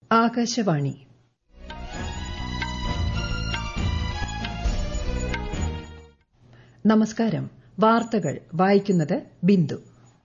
ആകാശവാണി നമസ്കാരം വാർത്തകൾ വായിക്കുന്നത് ബിന്ദു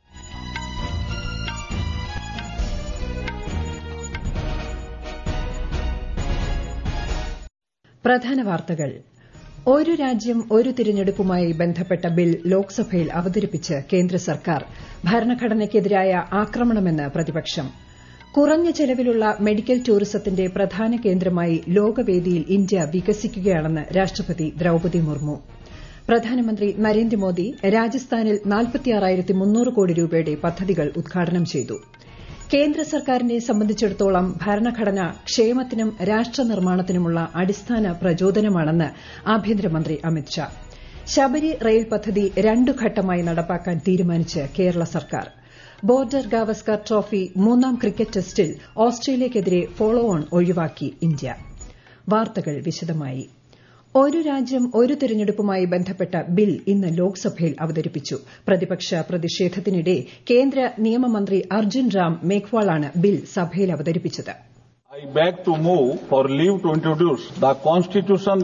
പ്രധാന വാർത്തകൾ ഒരു രാജ്യം ഒരു തിരഞ്ഞെടുപ്പുമായി ബന്ധപ്പെട്ട ബിൽ ലോക്സഭയിൽ അവതരിപ്പിച്ച് കേന്ദ്ര സർക്കാർ ഭരണഘടനയ്ക്കെതിരായ ആക്രമണമെന്ന് പ്രതിപക്ഷം കുറഞ്ഞ ചെലവിലുള്ള മെഡിക്കൽ ടൂറിസത്തിന്റെ പ്രധാന കേന്ദ്രമായി ലോകവേദിയിൽ ഇന്ത്യ വികസിക്കുകയാണെന്ന് രാഷ്ട്രപതി ദ്രൌപതി മുർമു പ്രധാനമന്ത്രി നരേന്ദ്രമോദി രാജസ്ഥാനിൽ കോടി രൂപയുടെ പദ്ധതികൾ ഉദ്ഘാടനം ചെയ്തു കേന്ദ്ര സർക്കാരിനെ സംബന്ധിച്ചിടത്തോളം ഭരണഘടന ക്ഷേമത്തിനും രാഷ്ട്രനിർമ്മാണത്തിനുമുള്ള അടിസ്ഥാന പ്രചോദനമാണെന്ന് ആഭ്യന്തരമന്ത്രി അമിത്ഷാ ശബരി റെയിൽ പദ്ധതി രണ്ടു ഘട്ടമായി നടപ്പാക്കാൻ തീരുമാനിച്ച് കേരള സർക്കാർ ബോർഡർ ഗാവസ്കർ ട്രോഫി മൂന്നാം ക്രിക്കറ്റ് ടെസ്റ്റിൽ ഓസ്ട്രേലിയയ്ക്കെതിരെ ഫോളോ ഓൺ ഒഴിവാക്കി ഇന്ത്യ വാർത്തകൾ വിശദമായി ഒരു രാജ്യം ഒരു തെരഞ്ഞെടുപ്പുമായി ബന്ധപ്പെട്ട ബിൽ ഇന്ന് ലോക്സഭയിൽ അവതരിപ്പിച്ചു പ്രതിപക്ഷ പ്രതിഷേധത്തിനിടെ കേന്ദ്ര നിയമമന്ത്രി അർജുൻ റാം മേഘ്വാളാണ് ബിൽ സഭയിൽ അവതരിപ്പിച്ചത് I beg to move for leave to introduce the Constitution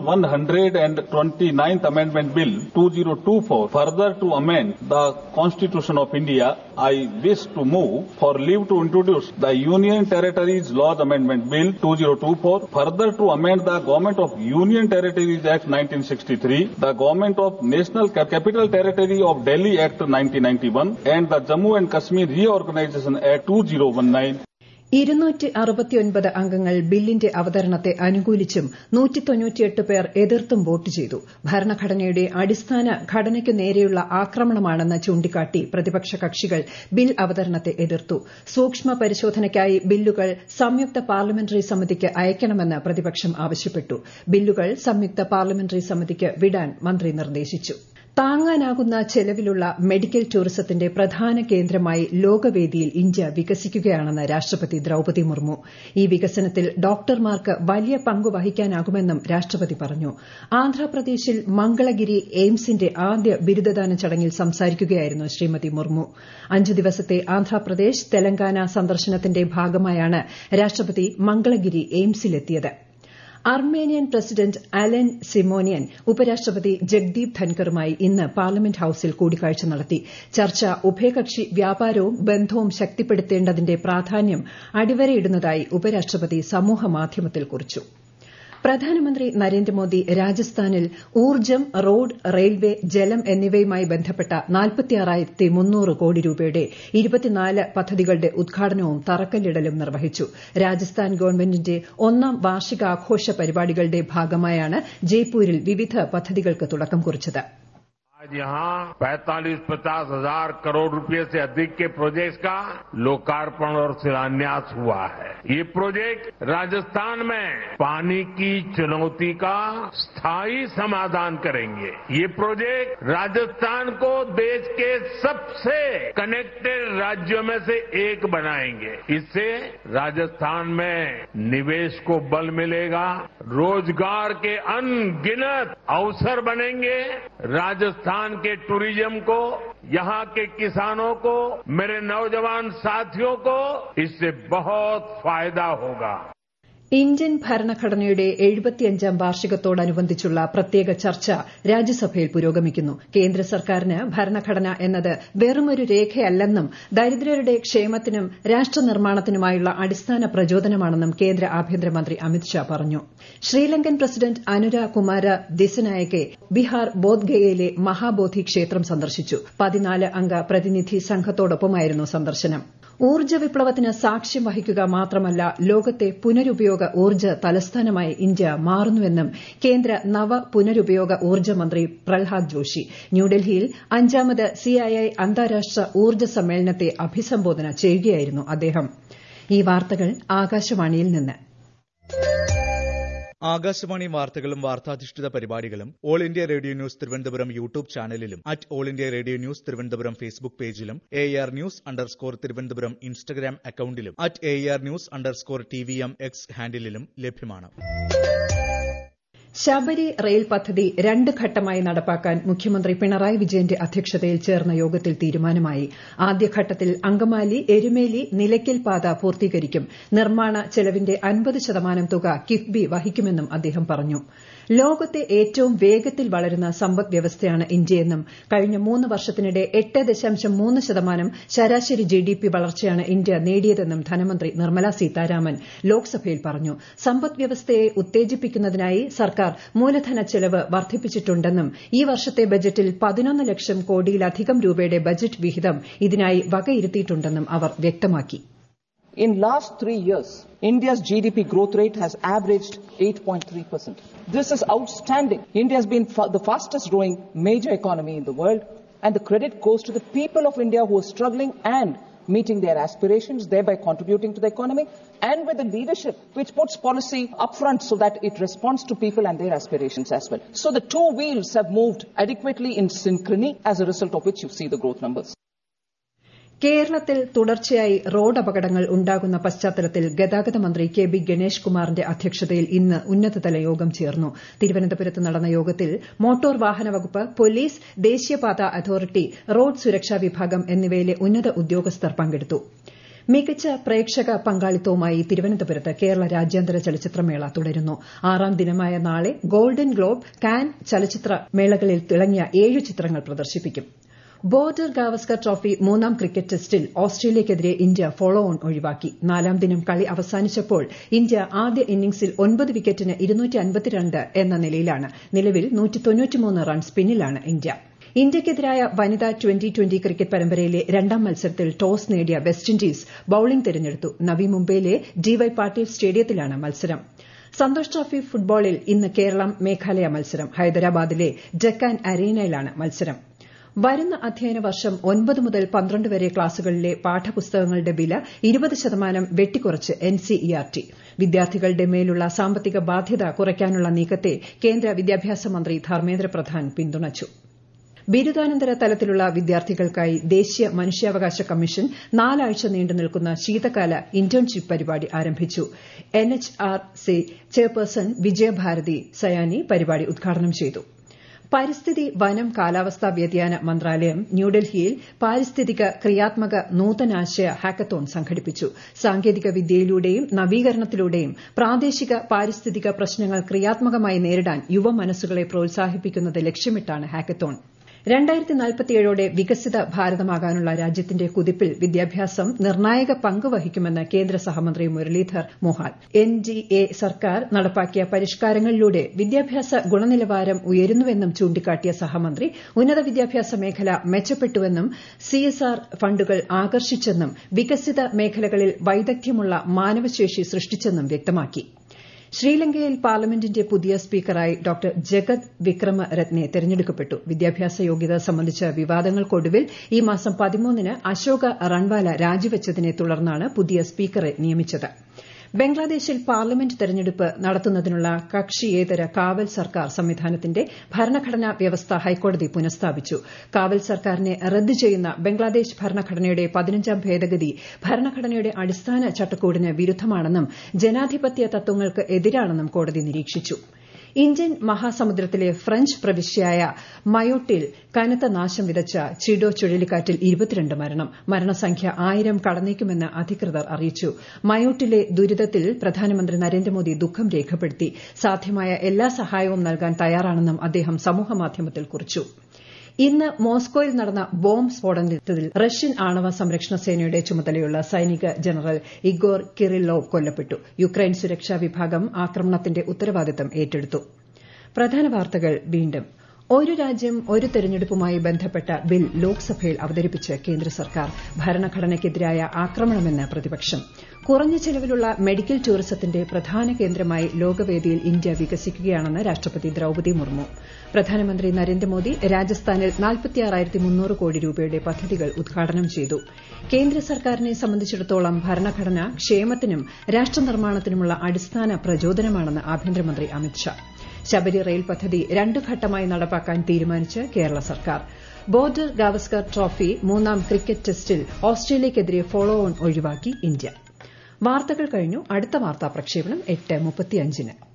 129th Amendment Bill 2024 further to amend the Constitution of India. I wish to move for leave to introduce the Union Territories Laws Amendment Bill 2024 further to amend the Government of Union Territories Act 1963, the Government of National Capital Territory of Delhi Act 1991 and the Jammu and Kashmir Reorganization Act 2019 ഇരുന്നൂറ്റി അറുപത്തിയൊൻപത് അംഗങ്ങൾ ബില്ലിന്റെ അവതരണത്തെ അനുകൂലിച്ചും നൂറ്റിതൊണ്ണൂറ്റിയെട്ട് പേർ എതിർത്തും vote ചെയ്തു ഭരണഘടനയുടെ അടിസ്ഥാന ഘടനയ്ക്കു നേരെയുള്ള ആക്രമണമാണെന്ന് ചൂണ്ടിക്കാട്ടി പ്രതിപക്ഷ കക്ഷികൾ ബിൽ അവതരണത്തെ എതിർത്തു സൂക്ഷ്മ പരിശോധനയ്ക്കായി ബില്ലുകൾ സംയുക്ത പാർലമെന്ററി സമിതിക്ക് അയക്കണമെന്ന് പ്രതിപക്ഷം ആവശ്യപ്പെട്ടു ബില്ലുകൾ സംയുക്ത പാർലമെന്ററി സമിതിക്ക് വിടാൻ മന്ത്രി നിർദ്ദേശിച്ചു താങ്ങാനാകുന്ന ചെലവിലുള്ള മെഡിക്കൽ ടൂറിസത്തിന്റെ പ്രധാന കേന്ദ്രമായി ലോകവേദിയിൽ ഇന്ത്യ വികസിക്കുകയാണെന്ന് രാഷ്ട്രപതി ദ്രൌപതി മുർമു ഈ വികസനത്തിൽ ഡോക്ടർമാർക്ക് വലിയ പങ്ക് വഹിക്കാനാകുമെന്നും രാഷ്ട്രപതി പറഞ്ഞു ആന്ധ്രാപ്രദേശിൽ മംഗളഗിരി എയിംസിന്റെ ആദ്യ ബിരുദദാന ചടങ്ങിൽ സംസാരിക്കുകയായിരുന്നു ശ്രീമതി മുർമു അഞ്ചു ദിവസത്തെ ആന്ധ്രാപ്രദേശ് തെലങ്കാന സന്ദർശനത്തിന്റെ ഭാഗമായാണ് രാഷ്ട്രപതി മംഗളഗിരി എയിംസിലെത്തിയത് അർമേനിയൻ പ്രസിഡന്റ് അലൻ സിമോനിയൻ ഉപരാഷ്ട്രപതി ജഗ്ദീപ് ധൻകറുമായി ഇന്ന് പാർലമെന്റ് ഹൌസിൽ കൂടിക്കാഴ്ച നടത്തി ചർച്ച ഉഭയകക്ഷി വ്യാപാരവും ബന്ധവും ശക്തിപ്പെടുത്തേണ്ടതിന്റെ പ്രാധാന്യം അടിവരയിടുന്നതായി ഉപരാഷ്ട്രപതി സമൂഹമാധ്യമത്തിൽ കുറിച്ചു പ്രധാനമന്ത്രി നരേന്ദ്രമോദി രാജസ്ഥാനിൽ ഊർജ്ജം റോഡ് റെയിൽവേ ജലം എന്നിവയുമായി ബന്ധപ്പെട്ട കോടി രൂപയുടെ പദ്ധതികളുടെ ഉദ്ഘാടനവും തറക്കല്ലിടലും നിർവഹിച്ചു രാജസ്ഥാൻ ഗവൺമെന്റിന്റെ ഒന്നാം വാർഷികാഘോഷ പരിപാടികളുടെ ഭാഗമായാണ് ജയ്പൂരിൽ വിവിധ പദ്ധതികൾക്ക് തുടക്കം കുറിച്ചത് आज यहाँ पैंतालीस पचास हजार करोड़ रुपए से अधिक के प्रोजेक्ट का लोकार्पण और शिलान्यास हुआ है ये प्रोजेक्ट राजस्थान में पानी की चुनौती का स्थायी समाधान करेंगे ये प्रोजेक्ट राजस्थान को देश के सबसे कनेक्टेड राज्यों में से एक बनाएंगे इससे राजस्थान में निवेश को बल मिलेगा रोजगार के अनगिनत अवसर बनेंगे राजस्थान राजस्थान के टूरिज्म को यहां के किसानों को मेरे नौजवान साथियों को इससे बहुत फायदा होगा ഇന്ത്യൻ ഭരണഘടനയുടെ എഴുപത്തിയഞ്ചാം വാർഷികത്തോടനുബന്ധിച്ചുള്ള പ്രത്യേക ചർച്ച രാജ്യസഭയിൽ പുരോഗമിക്കുന്നു കേന്ദ്ര സർക്കാരിന് ഭരണഘടന എന്നത് വെറുമൊരു രേഖയല്ലെന്നും ദരിദ്രരുടെ ക്ഷേമത്തിനും രാഷ്ട്രനിർമ്മാണത്തിനുമായുള്ള അടിസ്ഥാന പ്രചോദനമാണെന്നും കേന്ദ്ര ആഭ്യന്തരമന്ത്രി അമിത്ഷാ പറഞ്ഞു ശ്രീലങ്കൻ പ്രസിഡന്റ് അനുര കുമാര ദിസനായകെ ബീഹാർ ബോധ്ഗയയിലെ മഹാബോധി ക്ഷേത്രം സന്ദർശിച്ചു പതിനാല് അംഗ പ്രതിനിധി സംഘത്തോടൊപ്പമായിരുന്നു സന്ദർശനം ഊർജ്ജ വിപ്ലവത്തിന് സാക്ഷ്യം വഹിക്കുക മാത്രമല്ല ലോകത്തെ പുനരുപയോഗ ഊർജ്ജ തലസ്ഥാനമായി ഇന്ത്യ മാറുന്നുവെന്നും കേന്ദ്ര നവ പുനരുപയോഗ ഊർജ്ജ മന്ത്രി പ്രഹ്ലാദ് ജോഷി ന്യൂഡൽഹിയിൽ അഞ്ചാമത് സിഐഐ അന്താരാഷ്ട്ര ഊർജ്ജ സമ്മേളനത്തെ അഭിസംബോധന ചെയ്യുകയായിരുന്നു അദ്ദേഹം ഈ വാർത്തകൾ ആകാശവാണിയിൽ നിന്ന് ആകാശവാണി വാർത്തകളും വാർത്താധിഷ്ഠിത പരിപാടികളും All India Radio News Thiruvananthapuram YouTube ചാനലിലും at All India Radio News Thiruvananthapuram Facebook പേജിലും A R News underscore Thiruvananthapuram Instagram അക്കൌണ്ടിലും at A R News underscore T V M X ഹാൻഡിലും ലഭ്യമാണ് ശബരി റെയിൽ പദ്ധതി രണ്ട് ഘട്ടമായി നടപ്പാക്കാൻ മുഖ്യമന്ത്രി പിണറായി വിജയന്റെ അധ്യക്ഷതയിൽ ചേർന്ന യോഗത്തിൽ തീരുമാനമായി ആദ്യഘട്ടത്തിൽ അങ്കമാലി എരുമേലി നിലയ്ക്കൽ പാത പൂർത്തീകരിക്കും നിർമ്മാണ ചെലവിന്റെ അൻപത് ശതമാനം തുക കിഫ്ബി വഹിക്കുമെന്നും അദ്ദേഹം പറഞ്ഞു ലോകത്തെ ഏറ്റവും വേഗത്തിൽ വളരുന്ന സമ്പദ് വ്യവസ്ഥയാണ് ഇന്ത്യയെന്നും കഴിഞ്ഞ മൂന്ന് വർഷത്തിനിടെ എട്ട് ദശാംശം മൂന്ന് ശതമാനം ശരാശരി ജിഡിപി വളർച്ചയാണ് ഇന്ത്യ നേടിയതെന്നും ധനമന്ത്രി നിർമ്മല സീതാരാമൻ ലോക്സഭയിൽ പറഞ്ഞു സമ്പദ് വ്യവസ്ഥയെ ഉത്തേജിപ്പിക്കുന്നതിനായി സർക്കാർ മൂലധന ചെലവ് വർദ്ധിപ്പിച്ചിട്ടുണ്ടെന്നും ഈ വർഷത്തെ ബജറ്റിൽ പതിനൊന്ന് ലക്ഷം കോടിയിലധികം രൂപയുടെ ബജറ്റ് വിഹിതം ഇതിനായി വകയിരുത്തിയിട്ടുണ്ടെന്നും അവർ വ്യക്തമാക്കി In last three years, India's GDP growth rate has averaged 8.3%. This is outstanding. India has been fa- the fastest growing major economy in the world and the credit goes to the people of India who are struggling and meeting their aspirations, thereby contributing to the economy, and with the leadership which puts policy upfront so that it responds to people and their aspirations as well. So the two wheels have moved adequately in synchrony, as a result of which you see the growth numbers. കേരളത്തിൽ തുടർച്ചയായി road അപകടങ്ങൾ ഉണ്ടാകുന്ന പശ്ചാത്തലത്തിൽ ഗതാഗത മന്ത്രി K B Ganesh കുമാറിന്റെ അധ്യക്ഷതയിൽ ഇന്ന് ഉന്നതതല യോഗം ചേർന്നു തിരുവനന്തപുരത്ത് നടന്ന യോഗത്തിൽ മോട്ടോർ വാഹന വകുപ്പ് പോലീസ് ദേശീയപാത അതോറിറ്റി റോഡ് സുരക്ഷാ വിഭാഗം എന്നിവയിലെ ഉന്നത ഉദ്യോഗസ്ഥർ പങ്കെടുത്തു മികച്ച പ്രേക്ഷക പങ്കാളിത്തവുമായി തിരുവനന്തപുരത്ത് കേരള രാജ്യാന്തര ചലച്ചിത്രമേള തുടരുന്നു ആറാം ദിനമായ നാളെ ഗോൾഡൻ ഗ്ലോബ് കാൻ ചലച്ചിത്ര മേളകളിൽ തിളങ്ങിയ ഏഴ് ചിത്രങ്ങൾ പ്രദർശിപ്പിക്കും ബോർഡർ ഗാവസ്കർ ട്രോഫി മൂന്നാം ക്രിക്കറ്റ് ടെസ്റ്റിൽ ഓസ്ട്രേലിയയ്ക്കെതിരെ ഇന്ത്യ ഫോളോ ഓൺ ഒഴിവാക്കി നാലാം ദിനം കളി അവസാനിച്ചപ്പോൾ ഇന്ത്യ ആദ്യ ഇന്നിംഗ്സിൽ ഒൻപത് വിക്കറ്റിന് എന്ന നിലയിലാണ് നിലവിൽ റൺസ് പിന്നിലാണ് ഇന്ത്യ ഇന്ത്യയ്ക്കെതിരായ വനിതാ ട്വന്റി ട്വന്റി ക്രിക്കറ്റ് പരമ്പരയിലെ രണ്ടാം മത്സരത്തിൽ ടോസ് നേടിയ വെസ്റ്റ് ഇൻഡീസ് ബൌളിംഗ് തെരഞ്ഞെടുത്തു നവി മുംബൈയിലെ ഡിവൈ പാട്ടീൽ സ്റ്റേഡിയത്തിലാണ് മത്സരം സന്തോഷ് ട്രോഫി ഫുട്ബോളിൽ ഇന്ന് കേരളം മേഘാലയ മത്സരം ഹൈദരാബാദിലെ ഡെക്കാൻ അരേനയിലാണ് മത്സരം വരുന്ന അധ്യയന വർഷം ഒൻപത് മുതൽ പന്ത്രണ്ട് വരെ ക്ലാസുകളിലെ പാഠപുസ്തകങ്ങളുടെ വില ഇരുപത് ശതമാനം വെട്ടിക്കുറച്ച് എൻസിഇആർടി വിദ്യാർത്ഥികളുടെ മേലുള്ള സാമ്പത്തിക ബാധ്യത കുറയ്ക്കാനുള്ള നീക്കത്തെ കേന്ദ്ര വിദ്യാഭ്യാസ മന്ത്രി ധർമ്മേന്ദ്ര പ്രധാൻ പിന്തുണച്ചു ബിരുദാനന്തര തലത്തിലുള്ള വിദ്യാർത്ഥികൾക്കായി ദേശീയ മനുഷ്യാവകാശ കമ്മീഷൻ നാലാഴ്ച നീണ്ടുനിൽക്കുന്ന ശീതകാല ഇന്റേൺഷിപ്പ് പരിപാടി ആരംഭിച്ചു എൻഎച്ച്ആർസി ചെയർപേഴ്സൺ വിജയഭാരതി സയാനി പരിപാടി ഉദ്ഘാടനം ചെയ്തു പരിസ്ഥിതി വനം കാലാവസ്ഥാ വ്യതിയാന മന്ത്രാലയം ന്യൂഡൽഹിയിൽ പാരിസ്ഥിതിക ക്രിയാത്മക നൂതനാശയ ഹാക്കത്തോൺ സംഘടിപ്പിച്ചു സാങ്കേതിക വിദ്യയിലൂടെയും നവീകരണത്തിലൂടെയും പ്രാദേശിക പാരിസ്ഥിതിക പ്രശ്നങ്ങൾ ക്രിയാത്മകമായി നേരിടാൻ യുവമനസ്സുകളെ പ്രോത്സാഹിപ്പിക്കുന്നത് ലക്ഷ്യമിട്ടാണ് ഹാക്കത്തോൺ രണ്ടായിരത്തി നാൽപ്പത്തിയേഴോടെ വികസിത ഭാരതമാകാനുള്ള രാജ്യത്തിന്റെ കുതിപ്പിൽ വിദ്യാഭ്യാസം നിർണായക പങ്ക് വഹിക്കുമെന്ന് കേന്ദ്ര സഹമന്ത്രി Muralidhar Mohol N D A സർക്കാർ നടപ്പാക്കിയ പരിഷ്കാരങ്ങളിലൂടെ വിദ്യാഭ്യാസ ഗുണനിലവാരം ഉയരുന്നുവെന്നും ചൂണ്ടിക്കാട്ടിയ സഹമന്ത്രി ഉന്നത വിദ്യാഭ്യാസ മേഖല മെച്ചപ്പെട്ടുവെന്നും സിഎസ്ആർ ഫണ്ടുകൾ ആകർഷിച്ചെന്നും വികസിത മേഖലകളിൽ വൈദഗ്ധ്യമുള്ള മാനവശേഷി സൃഷ്ടിച്ചെന്നും വ്യക്തമാക്കി ശ്രീലങ്കയിൽ പാർലമെന്റിന്റെ പുതിയ സ്പീക്കറായി ഡോക്ടർ ജഗത് വിക്രമരത്നെ തെരഞ്ഞെടുക്കപ്പെട്ടു വിദ്യാഭ്യാസ യോഗ്യത സംബന്ധിച്ച വിവാദങ്ങൾക്കൊടുവിൽ ഈ മാസം പതിമൂന്നിന് അശോക റൺവാല രാജിവച്ചതിനെ തുടർന്നാണ് പുതിയ സ്പീക്കറെ നിയമിച്ചത് ബംഗ്ലാദേശിൽ പാർലമെന്റ് തെരഞ്ഞെടുപ്പ് നടത്തുന്നതിനുള്ള കക്ഷിയേതര കാവൽ സർക്കാർ സംവിധാനത്തിന്റെ ഭരണഘടനാ വ്യവസ്ഥ ഹൈക്കോടതി പുനഃസ്ഥാപിച്ചു കാവൽ സർക്കാരിനെ റദ്ദ് ചെയ്യുന്ന ബംഗ്ലാദേശ് ഭരണഘടനയുടെ പതിനഞ്ചാം ഭേദഗതി ഭരണഘടനയുടെ അടിസ്ഥാന ചട്ടക്കൂടിന് വിരുദ്ധമാണെന്നും ജനാധിപത്യ തത്വങ്ങൾക്ക് എതിരാണെന്നും കോടതി നിരീക്ഷിച്ചു ഇന്ത്യൻ മഹാസമുദ്രത്തിലെ ഫ്രഞ്ച് പ്രവിശ്യയായ മയോട്ടിൽ കനത്ത നാശം വിതച്ച ചിഡോ ചുഴലിക്കാറ്റിൽ ഇരുപത്തിരണ്ട് മരണം മരണസംഖ്യ ആയിരം കടന്നേക്കുമെന്ന് അധികൃതർ അറിയിച്ചു മയോട്ടിലെ ദുരിതത്തിൽ പ്രധാനമന്ത്രി നരേന്ദ്രമോദി ദുഃഖം രേഖപ്പെടുത്തി സാധ്യമായ എല്ലാ സഹായവും നൽകാൻ തയ്യാറാണെന്നും അദ്ദേഹം സമൂഹമാധ്യമത്തിൽ കുറിച്ചു ഇന്ന് മോസ്കോയിൽ നടന്ന ബോംബ് സ്ഫോടനത്തിൽ റഷ്യൻ ആണവ സംരക്ഷണ സേനയുടെ ചുമതലയുള്ള സൈനിക ജനറൽ ഇഗോർ കിറില്ലോവ് കൊല്ലപ്പെട്ടു യുക്രൈൻ സുരക്ഷാ വിഭാഗം ആക്രമണത്തിന്റെ ഉത്തരവാദിത്തം ഏറ്റെടുത്തു പ്രധാന വാർത്തകൾ വീണ്ടും ഒരു രാജ്യം ഒരു തെരഞ്ഞെടുപ്പുമായി ബന്ധപ്പെട്ട ബിൽ ലോക്സഭയിൽ അവതരിപ്പിച്ച് കേന്ദ്ര സർക്കാർ ഭരണഘടനയ്ക്കെതിരായ ആക്രമണമെന്ന് പ്രതിപക്ഷം കുറഞ്ഞ ചെലവിലുള്ള മെഡിക്കൽ ടൂറിസത്തിന്റെ പ്രധാന കേന്ദ്രമായി ലോകവേദിയിൽ ഇന്ത്യ വികസിക്കുകയാണെന്ന് രാഷ്ട്രപതി ദ്രൌപദി മുർമു പ്രധാനമന്ത്രി നരേന്ദ്രമോദി രാജസ്ഥാനിൽ കോടി രൂപയുടെ പദ്ധതികൾ ഉദ്ഘാടനം ചെയ്തു കേന്ദ്ര സർക്കാരിനെ സംബന്ധിച്ചിടത്തോളം ഭരണഘടന ക്ഷേമത്തിനും രാഷ്ട്രനിർമ്മാണത്തിനുമുള്ള അടിസ്ഥാന പ്രചോദനമാണെന്ന് ആഭ്യന്തരമന്ത്രി അമിത്ഷാ ശബരി റെയിൽ പദ്ധതി രണ്ടു ഘട്ടമായി നടപ്പാക്കാൻ തീരുമാനിച്ച് കേരള സർക്കാർ ബോർഡർ ഗാവസ്കർ ട്രോഫി മൂന്നാം ക്രിക്കറ്റ് ടെസ്റ്റിൽ ഓസ്ട്രേലിയയ്ക്കെതിരെ ഫോളോ ഓൺ ഒഴിവാക്കി ഇന്ത്യ വാർത്തകൾ കഴിഞ്ഞു അടുത്ത വാർത്താ പ്രക്ഷേപണം എട്ട് മുപ്പത്തിയഞ്ചിന്